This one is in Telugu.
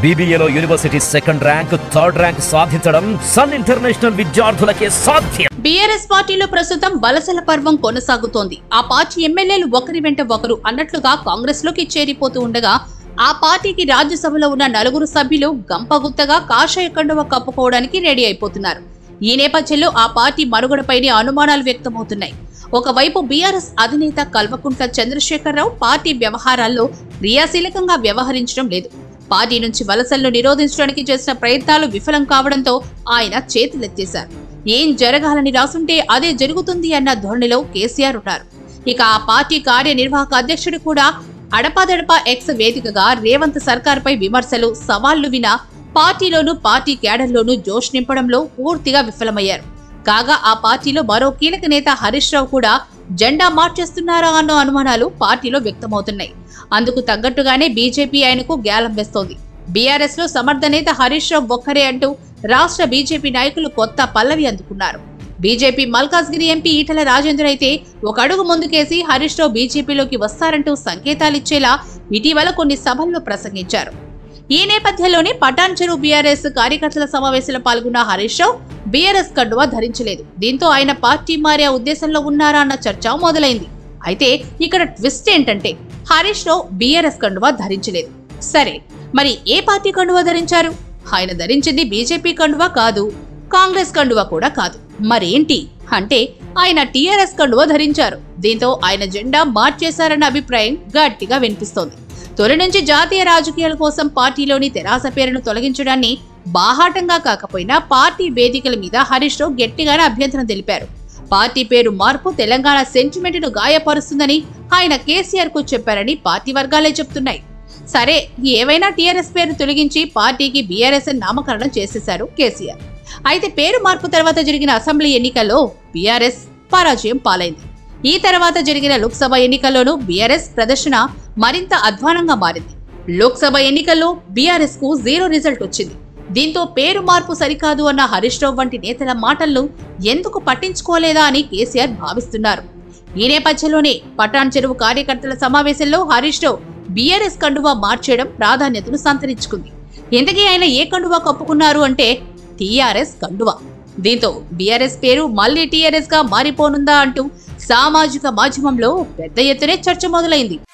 బీబీఏలో university second rank third rank సాధించడం సన్ ఇంటర్నేషనల్ విద్యార్థులకే సాధ్యం బీఆర్ఎస్ పార్టీలో ప్రస్తుతం వలసల పర్వం కొనసాగుతోంది ఆ పార్టీ ఎమ్మెల్యేలు ఒకరి వెంట ఒకరు అన్నట్లుగా కాంగ్రెస్ లోకి చేరిపోతూ ఉండగా ఆ పార్టీకి రాజ్యసభలో ఉన్న నలుగురు సభ్యులు గంపగుత్తగా కాషాయ కండువ కప్పుకోవడానికి రెడీ అయిపోతున్నారు ఈ నేపథ్యంలో ఆ పార్టీ మనుగడపైనే అనుమానాలు వ్యక్తమవుతున్నాయి ఒకవైపు బీఆర్ఎస్ అధినేత కల్వకుంట్ల చంద్రశేఖరరావు పార్టీ వ్యవహారాల్లో క్రియాశీలకంగా వ్యవహరించడం లేదు పార్టీ నుంచి వలసలను నిరోధించడానికి చేసిన ప్రయత్నాలు విఫలం కావడంతో ఆయన చేతులెత్తేశారు ఏం జరగాలని రాసుంటే అదే జరుగుతుంది అన్న ధోరణిలో కేసీఆర్ ఉన్నారు ఇక ఆ పార్టీ కార్యనిర్వాహక అధ్యక్షుడు కూడా అడపాదడపా ఎక్స్ వేదికగా రేవంత్ సర్కార్పై విమర్శలు సవాళ్లు వినా పార్టీలోనూ పార్టీ క్యాడర్లోనూ జోష్ నింపడంలో పూర్తిగా విఫలమయ్యారు కాగా ఆ పార్టీలో మరో కీలక నేత హరీష్ రావు కూడా జెండా మార్చేస్తున్నారా అన్న అనుమానాలు పార్టీలో వ్యక్తమవుతున్నాయి అందుకు తగ్గట్టుగానే బీజేపీ ఆయనకు గ్యాలం వేస్తోంది బీఆర్ఎస్ లో సమర్థ నేత హరీష్ రావు ఒక్కరే అంటూ రాష్ట్ర బీజేపీ నాయకులు కొత్త పల్లవి అందుకున్నారు బీజేపీ మల్కాజ్గిరి ఎంపీ ఈటల రాజేందర్ అయితే ఒక అడుగు ముందుకేసి హరీష్ రావు బీజేపీలోకి వస్తారంటూ సంకేతాలిచ్చేలా ఇటీవల కొన్ని సభల్లో ప్రసంగించారు ఈ నేపథ్యంలోనే పటాన్ చెరువు బీఆర్ఎస్ కార్యకర్తల సమావేశంలో పాల్గొన్న హరీష్ రావు బీఆర్ఎస్ కండువా ధరించలేదు దీంతో ఆయన పార్టీ మారే ఉద్దేశంలో ఉన్నారా అన్న చర్చ మొదలైంది అయితే ఇక్కడ ట్విస్ట్ ఏంటంటే హరీష్ రావు బీఆర్ఎస్ కండువా ధరించలేదు సరే మరి ఏ పార్టీ కండువా ధరించారు ఆయన ధరించింది బీజేపీ కండువా కాదు కాంగ్రెస్ కండువా కూడా కాదు మరేంటి అంటే ఆయన టీఆర్ఎస్ కండువా ధరించారు దీంతో ఆయన జెండా మార్చేశారన్న అభిప్రాయం గట్టిగా వినిపిస్తోంది తొలి నుంచి జాతీయ రాజకీయాల కోసం పార్టీలోని తెరాస పేరును తొలగించడాన్ని బాహాటంగా కాకపోయినా పార్టీ వేదికల మీద హరీష్ రావు గట్టిగానే అభ్యంతరం తెలిపారు పార్టీ పేరు మార్పు తెలంగాణ సెంటిమెంట్ ను గాయపరుస్తుందని ఆయన కేసీఆర్ కు చెప్పారని పార్టీ వర్గాలే చెప్తున్నాయి సరే ఏవైనా టీఆర్ఎస్ పేరు తొలగించి పార్టీకి బీఆర్ఎస్ అని నామకరణం చేసేశారు కేసీఆర్ అయితే పేరు మార్పు తర్వాత జరిగిన అసెంబ్లీ ఎన్నికల్లో బీఆర్ఎస్ పరాజయం పాలైంది ఈ తర్వాత జరిగిన లోక్సభ ఎన్నికల్లోనూ బీఆర్ఎస్ ప్రదర్శన మరింత అధ్వానంగా మారింది లోక్సభ ఎన్నికల్లో బీఆర్ఎస్ కు జీరో రిజల్ట్ వచ్చింది దీంతో పేరు మార్పు సరికాదు అన్న హరీష్ రావు వంటి నేతల మాటలను ఎందుకు పట్టించుకోలేదా అని కేసీఆర్ భావిస్తున్నారు ఈ నేపథ్యంలోనే పటాన్ చెరువు కార్యకర్తల సమావేశంలో హరీష్ రావు బీఆర్ఎస్ కండువా మార్చేయడం ప్రాధాన్యతను సంతరించుకుంది ఇంతకీ ఆయన ఏ కండువా కప్పుకున్నారు అంటే టీఆర్ఎస్ కండువా దీంతో బీఆర్ఎస్ పేరు మళ్ళీ టీఆర్ఎస్ గా మారిపోనుందా అంటూ సామాజిక మాధ్యమంలో పెద్ద ఎత్తునే చర్చ మొదలైంది